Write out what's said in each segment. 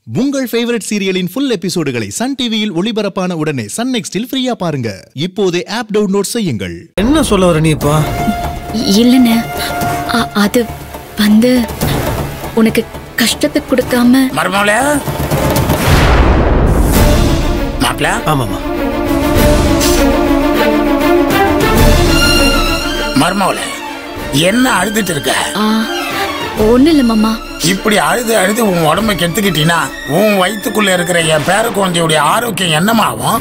உங்கள் ஃபேவரட் சீரியலின் ஃபுல் எபிசோடுகளை சன் டிவியில் ஒளிபரப்பான உடனே சன் நெக்ஸ்டில் ஃப்ரீயா பாருங்க இப்போதே ஆப் டவுன்லோட் செய்யுங்கள் என்ன சொல்ல வர நீ இப்போ இல்லைண்ணே அ- அது வந்து உனக்கு கஷ்டத்தை கொடுக்காம மருமவள மாப்பிள ஆமாம்மா மருமவள என்ன அழுதுட்டு இருக்க ஆ, ஒண்ணும் இல்ல மாமா இப்படி அழுது அழுது உன் உடம்ப கெடுத்துக்கிட்டீன்னா உன் வயித்துக்குள்ள இருக்கிற என் பேர குழந்தையுடைய ஆரோக்கியம் என்னமாகும்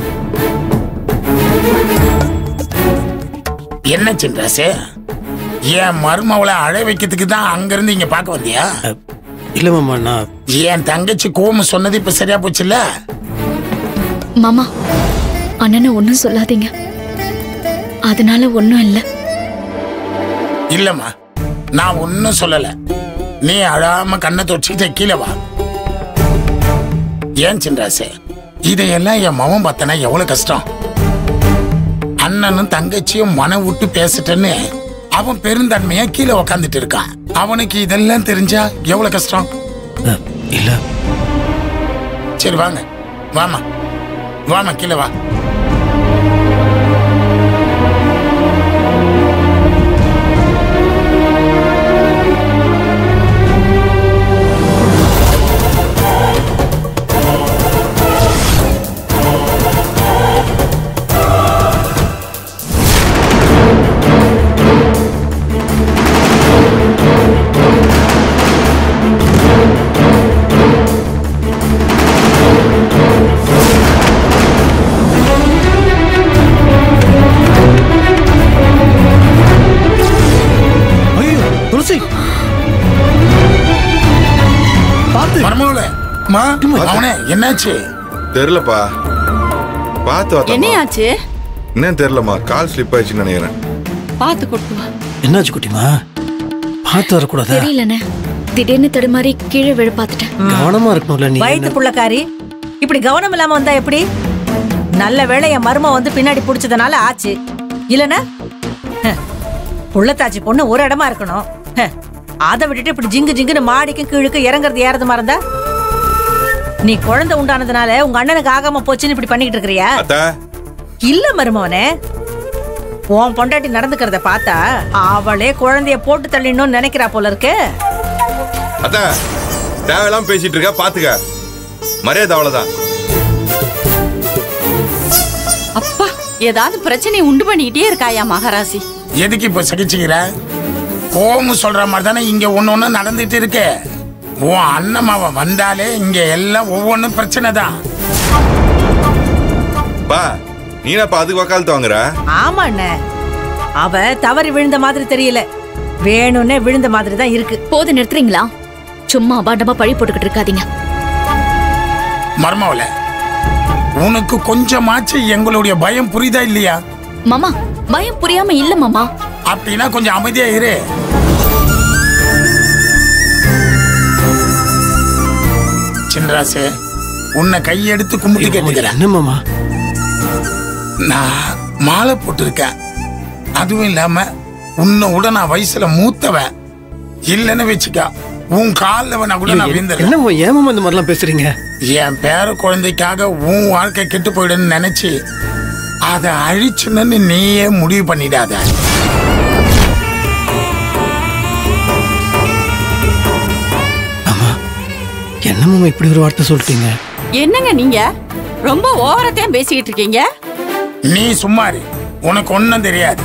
என்ன சின்ராசு என் மருமவளை அழ வைக்கிறதுக்கு தான் அங்கிருந்து இங்க பார்க்க வந்தியா இல்லை மாமா நான் என் தங்கச்சி கோமு சொன்னது இப்ப சரியா போச்சுல்ல மாமா அண்ணனை ஒன்றும் சொல்லாதீங்க அதனால ஒன்றும் இல்லை இல்லம்மா நான் ஒன்னும் சொல்லல நீ அழாம கண்ணை தொடச்சிக்கிட்ட கீழே வா ஏன் சின்ராசு இதையெல்லாம் என் மகன் பார்த்தனா எவ்வளவு கஷ்டம் அண்ணனும் தங்கச்சியும் மனம் விட்டு பேசிட்டேன்னு அவன் பெருந்தன்மையா கீழே உக்காந்துட்டு இருக்கான் அவனுக்கு இதெல்லாம் தெரிஞ்சா எவ்வளவு கஷ்டம் இல்லை சரி வாங்க வாமா வாமா கீழே வா ஐயோ துளசி பார்த்து மருமகளே மா அவனே என்னாச்சு தெரிலப்பா பார்த்து வாத்தம்மா என்னையாச்சு என்னன்னு தெரிலம்மா கால் ஸ்லிப் ஆயிடுச்சுன்னு நினைக்கிறேன் பார்த்து கொட்டு வா என்னாச்சு குட்டிமா பார்த்து வரக்கூடாதா தெரியலண்ணே திடீர்னு தடுமாறி கீழே விழ பார்த்துட்டேன் கவனமா இருக்கணும்ல நீ வயிற்று என்ன- புள்ளக்காரி இப்படி கவனம் இல்லாம வந்தா எப்படி நல்ல வேளை என் மரும வந்து பின்னாடி புடிச்சதுனால ஆச்சு இல்லனா புள்ளத்தாச்சி பொண்ணு ஒரு இடமா இருக்கணும் ஹ, அதை விட்டுட்டு இப்படி ஜிங்கு ஜிங்குன்னு மாடிக்கும் கீழுக்கும் இறங்குறது ஏறது இருந்தா நீ குழந்தை உண்டானதுனால உங்க அண்ணனுக்கு ஆகாம போச்சுன்னு இப்படி பண்ணிக்கிட்டு இருக்கிறியா அத்தா இல்ல மருமவனே உன் பொண்டாட்டி நடந்துக்கிறத பார்த்தா அவளே குழந்தைய போட்டு தள்ளிடணும்னு நினைக்கிறா போல இருக்கு அத்தா தேவையில்லாம பேசிட்டு இருக்க பாத்துக்க மரியாதை அவ்வளவுதான் அப்பா ஏதாவது பிரச்சனையை உண்டு பண்ணிக்கிட்டே இருக்காயா மகாராசி எதுக்கு இப்ப சகிச்சுக்கிற கோமு சொல்ற மாதிரி தானே இங்க ஒண்ணு ஒண்ணு நடந்துட்டு இருக்கு உன் அண்ணமாவ வந்தாலே இங்க எல்லாம் ஒவ்வொன்றும் பிரச்சனை தான் பா நீ என்னப்பா அதுக்கு வக்காலத்து வாங்குற ஆமா அண்ணே அவ தவறி விழுந்த மாதிரி தெரியல வேணும்னே விழுந்த மாதிரி தான் இருக்கு போது நிறுத்துறீங்களா சும்மா அபாண்டமா பழி போட்டுக்கிட்டு இருக்காதீங்க மர்மாவில உனக்கு கொஞ்சமாச்சு எங்களுடைய பயம் புரியுதா இல்லையா மாமா பயம் புரியாம இல்ல மாமா அப்படின்னா கொஞ்சம் அமைதியா இரு சின்ராசு உன்னை கையெடுத்து கும்பிட்டு கேட்டுக்கிறேன் என்ன மாமா நான் மாலை போட்டிருக்கேன் அதுவும் இல்லாம உன்னை விட நான் வயசுல மூத்தவன் இல்லைன்னு வச்சுக்க உன் காலில் வேணா கூட நான் விழுந்துருக்கேன் என்ன மாமா, ஏன் மாமா இந்த மாதிரிலாம் பேசுறீங்க என் பேர குழந்தைக்காக உன் வாழ்க்கை கெட்டு போயிடுன்னு நினைச்சு அதை அழிச்சுன்னு நீயே முடிவு பண்ணிடாத என்ன மாமா இப்படி ஒரு வார்த்தை சொல்லிட்டீங்க என்னங்க நீங்க ரொம்ப ஓவரத்தையும் பேசிக்கிட்டு இருக்கீங்க நீ சும்மா இரு உனக்கு ஒன்றும் தெரியாது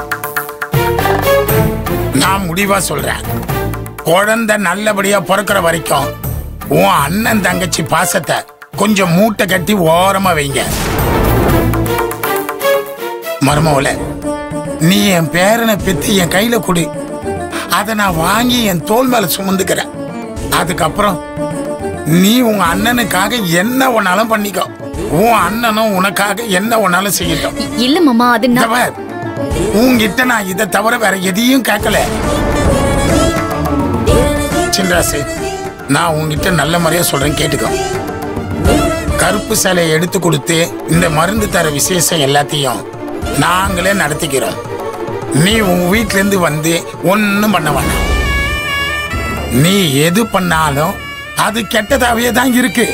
நான் முடிவா சொல்றேன் குழந்தை நல்லபடியா பிறக்கிற வரைக்கும் உன் அண்ணன் தங்கச்சி பாசத்தை கொஞ்சம் மூட்டை கட்டி ஓரமா வைங்க மருமவள நீ என் பேரனை பெத்து என் கையில கொடு அதை நான் வாங்கி என் தோல் மேல சுமந்துக்கிறேன் அதுக்கப்புறம் நீ உங்க அண்ணனுக்காக என்ன ஒன்னாலும் பண்ணிக்கோ உன் அண்ணனும் உனக்காக என்ன ஒன்னாலும் செய்யட்டும் இ- இல்ல மாமா அது இந்த நான் பார், உன்கிட்ட நான் இதை தவிர வேற எதையும் கேட்கல சின்ராசு நான் உன்கிட்ட நல்ல முறையா சொல்றேன் கேட்டுக்கோ கருப்பு சேலையை எடுத்து கொடுத்து இந்த மருந்து தர விசேஷம் எல்லாத்தையும் நாங்களே நடத்திக்கிறோம் நீ உன் வீட்ல இருந்து வந்து ஒன்னும் பண்ண வேணாம் நீ எது பண்ணாலும் அது கெட்டதாவே தான் இருக்கு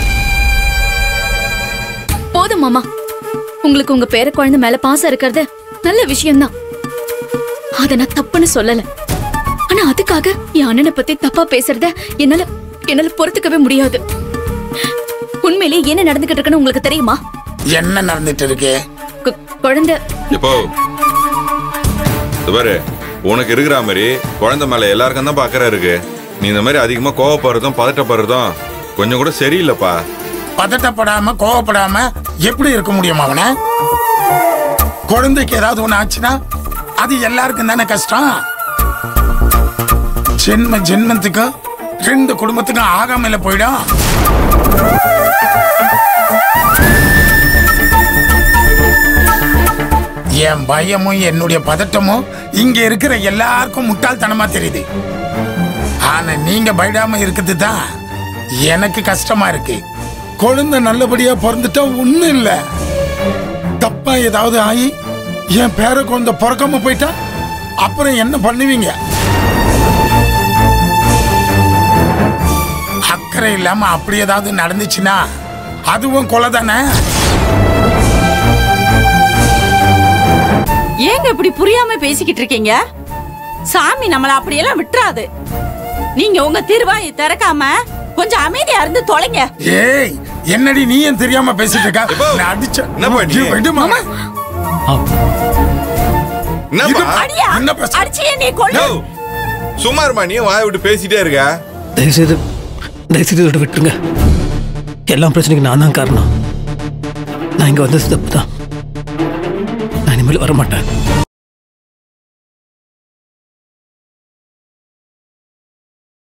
போதும் மாமா உங்களுக்கு உங்க பேர குழந்தை மேல பாசம் இருக்கிறது நல்ல விஷயம்தான் அத நான் தப்புன்னு சொல்லல ஆனா அதுக்காக என் அண்ணனை பத்தி தப்பா பேசுறத என்னால என்னால பொறுத்துக்கவே முடியாது உண்மையிலேயே என்ன நடந்துகிட்டு இருக்குன்னு உங்களுக்கு தெரியுமா என்ன நடந்துட்டு இருக்கு கு- குழந்தை எப்போ இது பாரு உனக்கு இருக்கிற மாதிரி குழந்தை மேல எல்லாருக்கும் தான் பாக்குற இருக்கு நீ இந்த மாதிரி அதிகமா கோவப்படுறதும் பதட்டப்படுறதும் கொஞ்சம் கூட சரியில்லைப்பா பதட்டப்படாம கோவப்படாம எப்படி இருக்க முடியும் அவன குழந்தைக்கு ஏதாவது ஒண்ணு ஆச்சுன்னா அது எல்லாருக்கும் தானே கஷ்டம் ஜென்ம ஜென்மத்துக்கும் ரெண்டு குடும்பத்துக்கும் ஆகாமல போயிடும் என் பயமும் என்னுடைய பதட்டமும் இங்க இருக்கிற எல்லாருக்கும் முட்டாள்தனமா தெரியுது ஆனா நீங்க பயடாம இருக்கிறது தான் எனக்கு கஷ்டமா இருக்கு குழந்தை நல்லபடியா பிறந்துட்டா ஒண்ணும் இல்ல தப்பா ஏதாவது ஆகி என் பேர குழந்தை பிறக்காம போயிட்டா அப்புறம் என்ன பண்ணுவீங்க அக்கறை இல்லாம அப்படி ஏதாவது நடந்துச்சுன்னா அதுவும் கொலை தானே ஏங்க இப்படி புரியாம பேசிக்கிட்டு இருக்கீங்க சாமி நம்மள அப்படியெல்லாம் விட்டுறாது நீங்க உங்க திருவாயை திறக்காம கொஞ்சம் அமைதியா இருந்து தொலைங்க ஏய் என்னடி நீ ஏன் தெரியாம பேசிட்டு இருக்கா எப்போ? நான் அடிச்ச என்னப்பா நீ? விடு மாமா என்னப்பா அடியா என்ன பேச- அடிச்சியே நீ கொண்டு யோ, சும்மா இருமா நீ வாய விட்டு பேசிட்டே இருக்க தயவுசெய்து தயவுசெய்து இதோட விட்டுருங்க எல்லா பிரச்சனைக்கும் நான் தான் காரணம் நான் இங்கே வந்தது தப்பு தான் நான் இனிமேல் வரமாட்டேன்